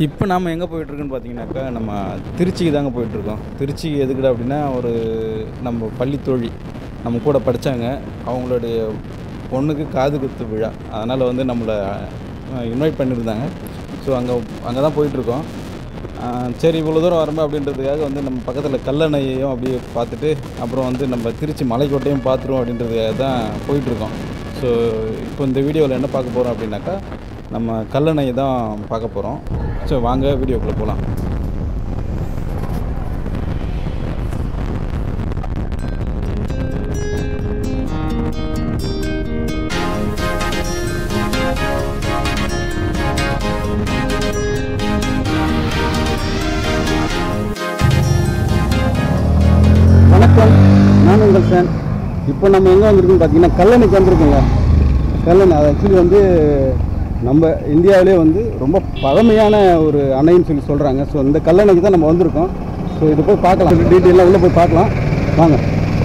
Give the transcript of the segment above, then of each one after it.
இப்போ நாம் எங்கே போயிட்டுருக்குன்னு பார்த்தீங்கன்னாக்கா நம்ம திருச்சிக்கு தாங்க போயிட்டுருக்கோம் திருச்சி எதுக்குடா அப்படின்னா ஒரு நம்ம பள்ளி தோழி நம்ம கூட படித்தாங்க அவங்களுடைய பொண்ணுக்கு காது குத்து விழா அதனால் வந்து நம்மளை இன்வைட் பண்ணியிருந்தாங்க ஸோ அங்கே அங்கே தான் போயிட்டுருக்கோம் சரி இவ்வளோ தூரம் வரணும் அப்படின்றதுக்காக வந்து நம்ம பக்கத்தில் கல்லணையையும் அப்படியே பார்த்துட்டு அப்புறம் வந்து நம்ம திருச்சி மலைக்கோட்டையும் பார்த்துருவோம் அப்படின்றதுக்காக தான் போயிட்டுருக்கோம் ஸோ இப்போ இந்த வீடியோவில் என்ன பார்க்க போகிறோம் அப்படின்னாக்கா நம்ம கல்லணையை தான் பார்க்க போகிறோம் ஸோ வாங்க வீடியோக்குள்ளே போகலாம் வணக்கம் நான் உங்கள் ஃபேன் இப்போ நம்ம எங்கே வந்திருக்கோம்னு பார்த்தீங்கன்னா கல்லணைக்கு வந்திருக்கோங்க கல்லணை அது ஆக்சுவலி வந்து நம்ம இந்தியாவிலே வந்து ரொம்ப பழமையான ஒரு அணைன்னு சொல்லி சொல்கிறாங்க ஸோ இந்த கல்லணைக்கு தான் நம்ம வந்திருக்கோம் ஸோ இது போய் பார்க்கலாம் டீட்டெயிலாக உள்ளே போய் பார்க்கலாம் வாங்க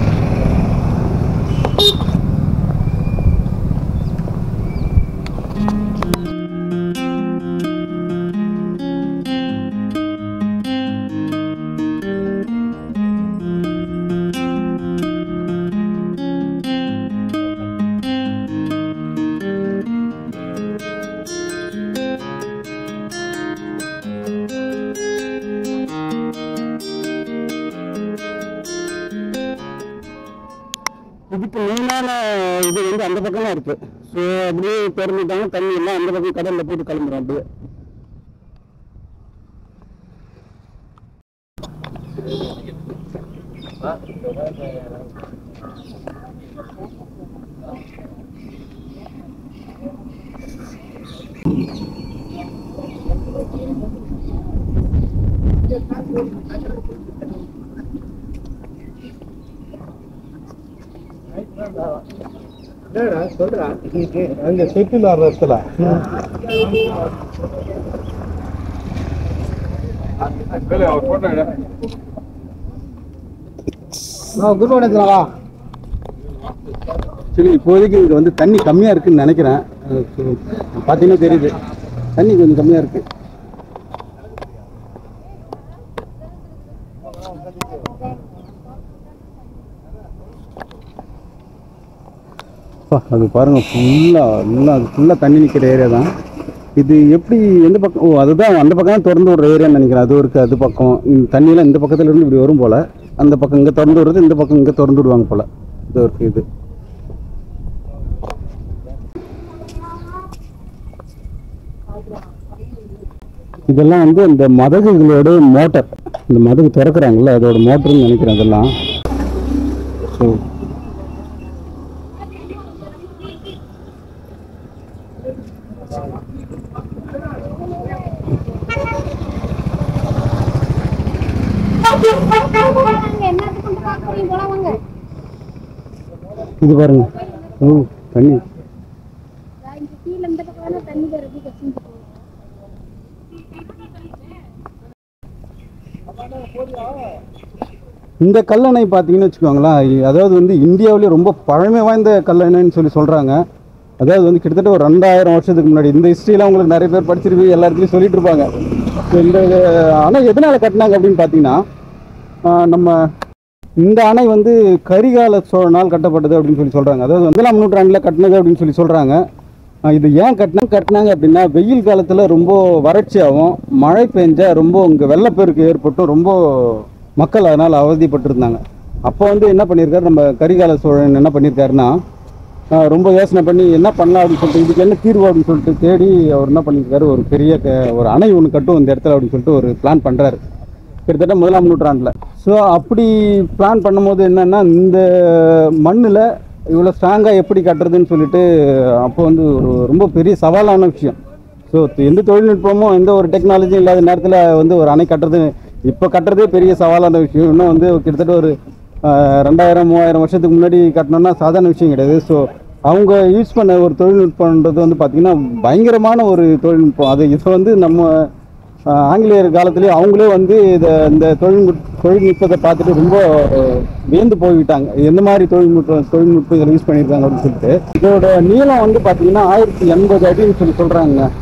இதுக்கு மெயினான இது வந்து அந்த பக்கமாக இருக்குது ஸோ அப்படியே திறந்துட்டாங்க தண்ணி எல்லாம் அந்த பக்கம் கடலில் போட்டு கிளம்புறோம் அப்படியே அங்கே செட்டில் ஆடுற இடத்துல குட் மார்னிங் வா சரி இப்போதைக்கு இங்கே வந்து தண்ணி கம்மியாக இருக்குன்னு நினைக்கிறேன் அஹ் so, பார்த்தீங்கன்னா தெரியுது தண்ணி கொஞ்சம் கம்மியாக இருக்கு அப்பா, அது பாருங்க ஃபுல்லாக ஃபுல்லாக அது ஃபுல்லாக தண்ணி நிற்கிற ஏரியா தான் இது எப்படி எந்த பக்கம் ஓ அதுதான் அந்த பக்கம் தான் திறந்து விடுற ஏரியான்னு நினைக்கிறேன் அது இருக்கு அது பக்கம் இந்த தண்ணியெல்லாம் இந்த பக்கத்துல இருந்து இப்படி வரும் போல அந்த பக்கம் இங்கே திறந்து விடுறது இந்த பக்கம் இங்கே திறந்து விடுவாங்க போல இது இருக்கு இது இதெல்லாம் வந்து அந்த மதகுகளோட மோட்டர் இந்த மதகு திறக்கிறாங்கல்ல அதோட மோட்டர்னு நினைக்கிறேன் அதெல்லாம் ஸோ என்னத்துக்கும் பார்க்குறீங்க போல வாங்க இது பாருங்க ஓ தண்ணி இங்க கீழே இந்த பக்கம் வேணா தண்ணி வருது கசிஞ்சு போகும் இந்த கல்லணை பார்த்தீங்கன்னு வச்சுக்கோங்களேன் இ- அதாவது வந்து இந்தியாவிலே ரொம்ப பழமை வாய்ந்த கல்லணைன்னு சொல்லி சொல்கிறாங்க அதாவது வந்து கிட்டத்தட்ட ஒரு ரெண்டாயிரம் வருஷத்துக்கு முன்னாடி இந்த ஹிஸ்ட்ரிலாம் உங்களுக்கு நிறைய பேர் படிச்சிருக்கு எல்லா இடத்துலையும் சொல்லிட்டு இருப்பாங்க So, இந்த அணை எதனால் கட்டினாங்க அப்படின்னு பார்த்தீங்கன்னா ஆஹ், நம்ம இந்த அணை வந்து கரிகால சோழனால் கட்டப்பட்டது அப்படின்னு சொல்லி சொல்கிறாங்க அதாவது முதலாம் நூற்றாண்டில் கட்டினது அப்படின்னு சொல்லி சொல்கிறாங்க இது ஏன் கட்டினா கட்டினாங்க அப்படின்னா வெயில் காலத்தில் ரொம்ப வறட்சியாகவும் மழை பெஞ்சா ரொம்ப இங்கே வெள்ளப்பெருக்கு ஏற்பட்டும் ரொம்ப மக்கள் அதனால் அவதிப்பட்டிருந்தாங்க அப்போ வந்து என்ன பண்ணியிருக்காரு நம்ம கரிகால சோழன் என்ன பண்ணியிருக்காருன்னா ஆஹ் ரொம்ப யோசனை பண்ணி என்ன பண்ணலாம் அப்படின்னு சொல்லிட்டு இதுக்கு என்ன தீர்வு அப்படின்னு சொல்லிட்டு தேடி அவர் என்ன பண்ணியிருக்காரு ஒரு பெரிய க- ஒரு அணை ஒன்று கட்டும் இந்த இடத்துல அப்படின்னு சொல்லிட்டு ஒரு பிளான் பண்ணுறாரு கிட்டத்தட்ட முதலாம் நூற்றாண்டில் ஸோ அப்படி பிளான் பண்ணும்போது என்னன்னா இந்த மண்ணில் இவ்வளோ ஸ்ட்ராங்காக எப்படி கட்டுறதுன்னு சொல்லிட்டு அப்போ வந்து ஒரு ரொம்ப பெரிய சவாலான விஷயம் ஸோ எந்த தொழில்நுட்பமும் எந்த ஒரு டெக்னாலஜியும் இல்லாத நேரத்தில் வந்து ஒரு அணை கட்டுறது இப்போ கட்டுறதே பெரிய சவாலான விஷயம் இன்னும் வந்து கிட்டத்தட்ட ஒரு ஆஹ், ரெண்டாயிரம் மூவாயிரம் வருஷத்துக்கு முன்னாடி கட்டணும்னா சாதாரண விஷயம் கிடையாது ஸோ அவங்க யூஸ் பண்ண ஒரு தொழில்நுட்பன்றது வந்து பார்த்திங்கன்னா பயங்கரமான ஒரு தொழில்நுட்பம் அது இதை வந்து நம்ம ஆஹ், ஆங்கிலேயர் காலத்துலேயே அவங்களே வந்து இதை இந்த தொழில்நுட் தொழில்நுட்பத்தை பார்த்துட்டு ரொம்ப ஆஹ், வியந்து போய்விட்டாங்க எந்த மாதிரி தொழில்நுட்பம் தொழில்நுட்பம் இதில் யூஸ் பண்ணியிருக்காங்க அப்படின்னு சொல்லிட்டு இதோட நீளம் வந்து பார்த்தீங்கன்னா ஆயிரத்தி எண்பது அடின்னு சொல்லி சொல்கிறாங்க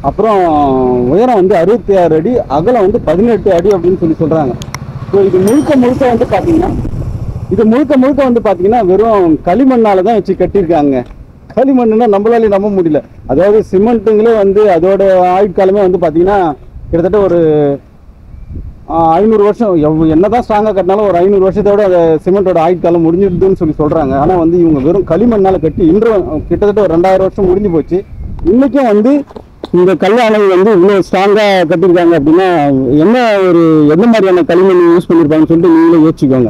அப்புறம் உயரம் வந்து அறுபத்தி ஆறு அடி அகலம் வந்து பதினெட்டு அடி அப்படின்னு சொல்லி சொல்கிறாங்க ஸோ இது முழுக்க முழுக்க வந்து பார்த்தீங்கன்னா இது முழுக்க முழுக்க வந்து பார்த்தீங்கன்னா வெறும் களிமண்ணால தான் வச்சு கட்டியிருக்காங்க களிமண்ணுன்னா நம்மளாலே நம்ப முடியல அதாவது சிமெண்ட்டுங்களே வந்து அதோட ஆயுட்காலமே வந்து பார்த்தீங்கன்னா கிட்டத்தட்ட ஒரு ஆஹ், ஐநூறு வருஷம் எவ் என்னதான் ஸ்ட்ராங்காக கட்டினாலும் ஒரு ஐநூறு வருஷத்தோட அந்த சிமெண்ட்டோட ஆயுட்காலம் முடிஞ்சிடுதுன்னு சொல்லி சொல்கிறாங்க ஆனால் வந்து இவங்க வெறும் களிமண்ணால கட்டி இன்று கிட்டத்தட்ட ஒரு ரெண்டாயிரம் வருஷம் முடிஞ்சு போச்சு இன்னைக்கும் வந்து இந்த கல்லாணை வந்து இவ்வளோ ஸ்ட்ராங்காக கட்டியிருக்காங்க அப்படின்னா என்ன ஒரு எந்த மாதிரியான களிமண் யூஸ் பண்ணியிருப்பாங்கன்னு சொல்லிட்டு நீங்களே யோசிச்சுக்கோங்க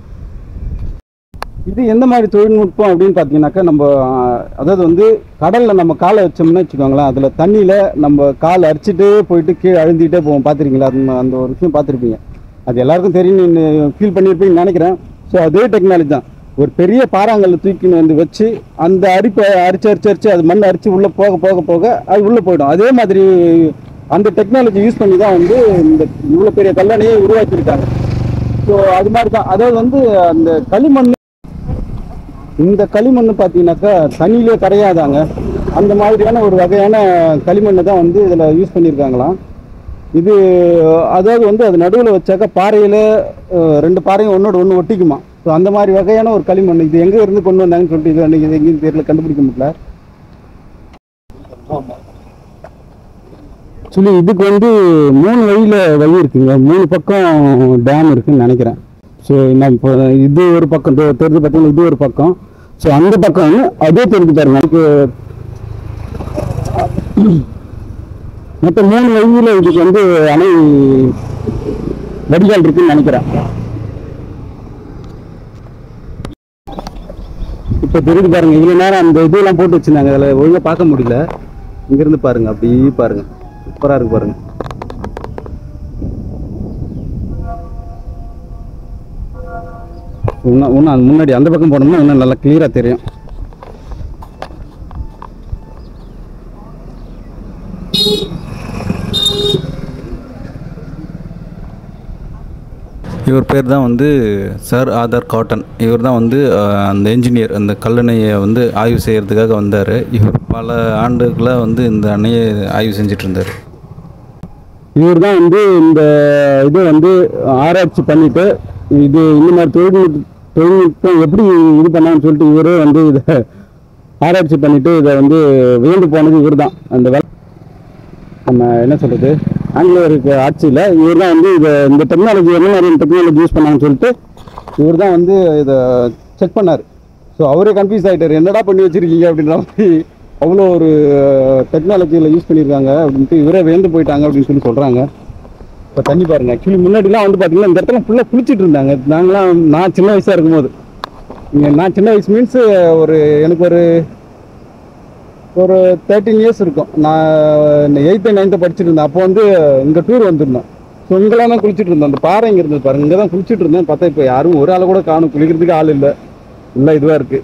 இது எந்த மாதிரி தொழில்நுட்பம் அப்படின்னு பார்த்தீங்கன்னாக்கா நம்ம ஆஹ், அதாவது வந்து கடலில் நம்ம காலை வச்சோம்னு வச்சுக்கோங்களேன் அதில் தண்ணியில் நம்ம கால் அரிச்சிட்டே போயிட்டு கீழே அழுந்திட்டே போவோம் பார்த்துருக்கீங்களா அந்த அந்த ஒரு விஷயம் பார்த்துருப்பீங்க அது எல்லாருக்கும் தெரியும் ஃபீல் பண்ணியிருப்பீங்கன்னு நினைக்கிறேன் ஸோ அதே டெக்னாலஜி தான் ஒரு பெரிய பாறாங்கல்ல தூக்கின்னு வந்து வச்சு அந்த அரிப்பை அரிச்சு அரிச்சு அரிச்சு அது மண் அரிச்சு உள்ளே போக போக போக அது உள்ளே போயிடும் அதே மாதிரி அந்த டெக்னாலஜி யூஸ் பண்ணி தான் வந்து இந்த இவ்வளோ பெரிய கல்லணையை உருவாக்கியிருக்காங்க ஸோ அது மாதிரி தான் அதாவது வந்து அந்த களிமண் இந்த களிமண் பார்த்தீங்கன்னாக்கா தண்ணியிலே கரையாதாங்க அந்த மாதிரியான ஒரு வகையான களிமண்ணை தான் வந்து இதில் யூஸ் பண்ணியிருக்காங்களாம் இது அதாவது வந்து அது நடுவில் வச்சாக்கா பாறையில் ரெண்டு பாறையும் ஒன்றோட ஒன்று ஒட்டிக்குமா ஸோ அந்த மாதிரி வகையான ஒரு களிமண் இது எங்கே இருந்து கொண்டு வந்தாங்கன்னு சொல்லிட்டு இது அன்னைக்கு இது எங்கேயும் தெரியல கண்டுபிடிக்க முடியல சொல்லி இதுக்கு வந்து மூணு வழியில் வழி இருக்குங்க மூணு பக்கம் டேம் இருக்குன்னு நினைக்கிறேன் ஸோ நம்ம இப்போ இது ஒரு பக்கம் தெ- தெரிஞ்சு பார்த்தீங்கன்னா இது ஒரு பக்கம் ஸோ அந்த பக்கம் வந்து அதே தெரிஞ்சு பாருங்க அதுக்கு மொத்தம் மூணு வழியில் இதுக்கு வந்து அணை வடிகால் இருக்குன்னு நினைக்கிறேன் இப்போ தெரிஞ்சு பாருங்க இவ்வளோ நேரம் அந்த இதெல்லாம் போட்டு வச்சிருந்தாங்க அதில் ஒழுங்காக பார்க்க முடியல இங்கிருந்து பாருங்க அப்படி பாருங்க சூப்பராக இருக்கு பாருங்க இன்னும் இன்னும் அது முன்னாடி அந்த பக்கம் போனோம்னா இன்னும் நல்லா கிளியராக தெரியும் இவர் பேர் தான் வந்து சார் ஆதார் காட்டன் இவர் தான் வந்து அஹ், அந்த என்ஜினியர் அந்த கல்லணையை வந்து ஆய்வு செய்கிறதுக்காக வந்தார் இவர் பல ஆண்டுகளாக வந்து இந்த அணையை ஆய்வு செஞ்சுட்டு இருந்தார் இவர் தான் வந்து இந்த இதை வந்து ஆராய்ச்சி பண்ணிட்டு இது இந்த மாதிரி தொழில்நுட்ப தொழில்நுட்பம் எப்படி இது பண்ணான்னு சொல்லிட்டு இவரே வந்து இதை ஆராய்ச்சி பண்ணிட்டு இதை வந்து வியந்து போனது இவர் தான் அந்த வேலை நம்ம என்ன சொல்றது ஆங்கிலேயருக்கு ஆட்சியில் இவர் தான் வந்து இதை இந்த டெக்னாலஜி என்ன மாதிரியான டெக்னாலஜி யூஸ் பண்ணாங்கன்னு சொல்லிட்டு இவர் தான் வந்து இதை செக் பண்ணார் ஸோ அவரே கன்ஃபியூஸ் ஆகிட்டார் என்னடா பண்ணி வச்சிருக்கீங்க அப்படின்ற மாதிரி அவ்வளோ ஒரு டெக்னாலஜியில் யூஸ் பண்ணியிருக்காங்க அப்படின்ட்டு இவரே வேந்து போயிட்டாங்க அப்படின்னு சொல்லி சொல்கிறாங்க இப்போ தண்ணி பாருங்க ஆக்சுவலி முன்னாடிலாம் வந்து பார்த்தீங்கன்னா இந்த இடத்துல ஃபுல்லாக குளிச்சிட்டு இருந்தாங்க நாங்களாம் நான் சின்ன வயசாக இருக்கும்போது இங்க நான் சின்ன வயசு மீன்ஸ் ஒரு எனக்கு ஒரு ஒரு தேர்ட்டீன் இயர்ஸ் இருக்கும் நான் எயித்து நைன்த்து படிச்சுட்டு இருந்தேன் அப்போ வந்து இங்கே டூர் வந்திருந்தோம் ஸோ இங்கெல்லாம் தான் குளிச்சுட்டு இருந்தோம் அந்த பாறை இங்கே இருந்தது பாருங்க இங்கே தான் குளிச்சுட்டு இருந்தேன் பார்த்தா இப்போ யாரும் ஒரு ஆளை கூட காணும் குளிக்கிறதுக்கு ஆள் இல்லை இல்லை இதுவாக இருக்குது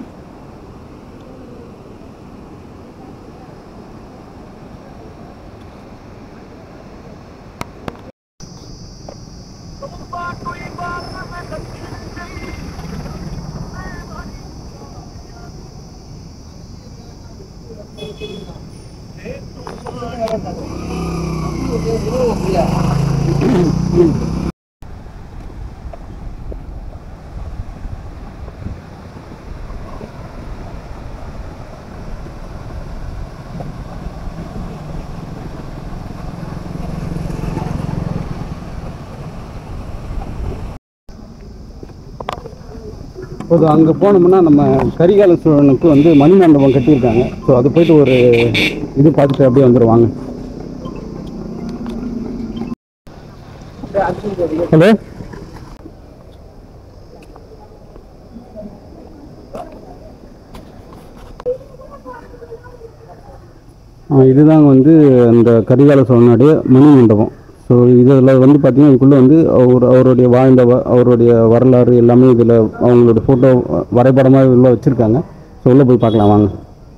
இப்போது அங்கே போனோம்னா நம்ம கரிகால சோழனுக்கு வந்து மணிமண்டபம் கட்டியிருக்காங்க ஸோ அது போயிட்டு ஒரு இது பார்த்துட்டு அப்படியே வந்துடுவாங்க ஹலோ இதுதாங்க வந்து அந்த கரிகால சோழனுடைய மணி மண்டபம் ஸோ இதில் வந்து பார்த்தீங்கன்னா இதுக்குள்ளே வந்து அவர் அவருடைய வாழ்ந்த வ- அவருடைய வரலாறு எல்லாமே இதில் அவங்களோட ஃபோட்டோ வரைபடமாக உள்ள வச்சுருக்காங்க ஸோ உள்ளே போய் பார்க்கலாம் வாங்க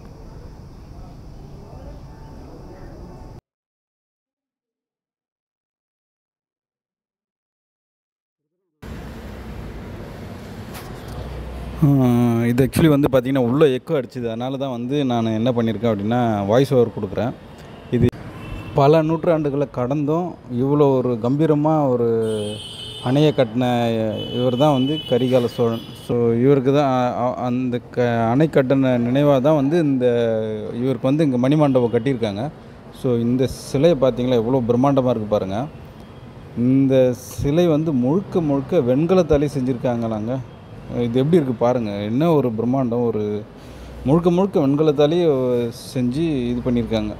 ஆஹ் இது ஆக்சுவலி வந்து பார்த்திங்கன்னா உள்ளே எக்கோ அடிச்சுது அதனால தான் வந்து நான் என்ன பண்ணியிருக்கேன் அப்படின்னா வாய்ஸ் ஓவர் கொடுக்குறேன் இது பல நூற்றாண்டுகளை கடந்தும் இவ்வளோ ஒரு கம்பீரமாக ஒரு அணையை கட்டின இவர் தான் வந்து கரிகால சோழன் ஸோ இவருக்கு தான் அ- அ- அந்த க அணை கட்டின நினைவாக தான் வந்து இந்த இவருக்கு வந்து இங்கே மணிமண்டபம் கட்டியிருக்காங்க ஸோ இந்த சிலையை பார்த்தீங்களா எவ்வளோ பிரம்மாண்டமாக இருக்குது பாருங்கள் இந்த சிலை வந்து முழுக்க முழுக்க வெண்கலத்தாலே செஞ்சுருக்காங்களாங்க இது எப்படி இருக்குது பாருங்கள் என்ன ஒரு பிரம்மாண்டம் ஒரு முழுக்க முழுக்க வெண்கலத்தாலே செஞ்சு இது பண்ணியிருக்காங்க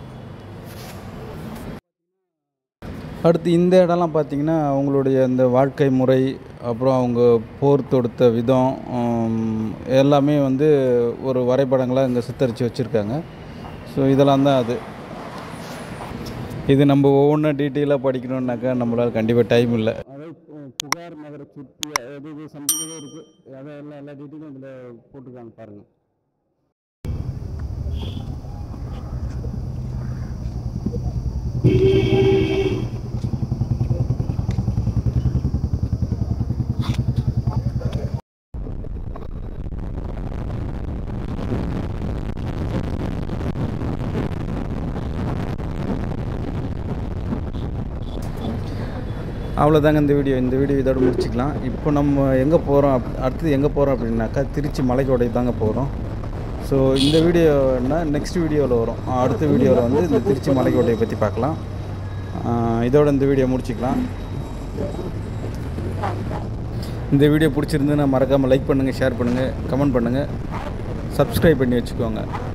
அடுத்து இந்த இடம்லாம் பார்த்தீங்கன்னா அவங்களுடைய இந்த வாழ்க்கை முறை அப்புறம் அவங்க போர் தொடுத்த விதம் உம், எல்லாமே வந்து ஒரு வரைபடங்களாக இங்கே சித்தரித்து வச்சுருக்காங்க ஸோ இதெல்லாம் தான் அது இது நம்ம ஒவ்வொன்றும் டீட்டெயிலாக படிக்கணுன்னாக்கா நம்மளால் கண்டிப்பாக டைம் இல்லை அதாவது பு- புகார் நகர சுற்றி அது இது சம்திங் ஏதோ இருக்குது அதை எல்லாம் எல்லா டீட்டெயிலும் இதில் போட்டிருக்காங்க பாருங்கள் அவ்வளோதாங்க இந்த வீடியோ இந்த வீடியோ இதோட முடிச்சுக்கலாம் இப்போ நம்ம எங்கே போகிறோம் அப் அடுத்தது எங்கே போகிறோம் அப்படின்னாக்கா திருச்சி மலைக்கோட்டை தாங்க போகிறோம் ஸோ இந்த வீடியோனா நெக்ஸ்ட் வீடியோவில் வரும் அடுத்த வீடியோவில் வந்து இந்த திருச்சி மலைக்கோட்டையை பற்றி பார்க்கலாம் ஆஹ் இதோட இந்த வீடியோ முடிச்சுக்கலாம் இந்த வீடியோ பிடிச்சிருந்துன்னா மறக்காமல் லைக் பண்ணுங்கள் ஷேர் பண்ணுங்கள் கமெண்ட் பண்ணுங்கள் சப்ஸ்கிரைப் பண்ணி வச்சுக்கோங்க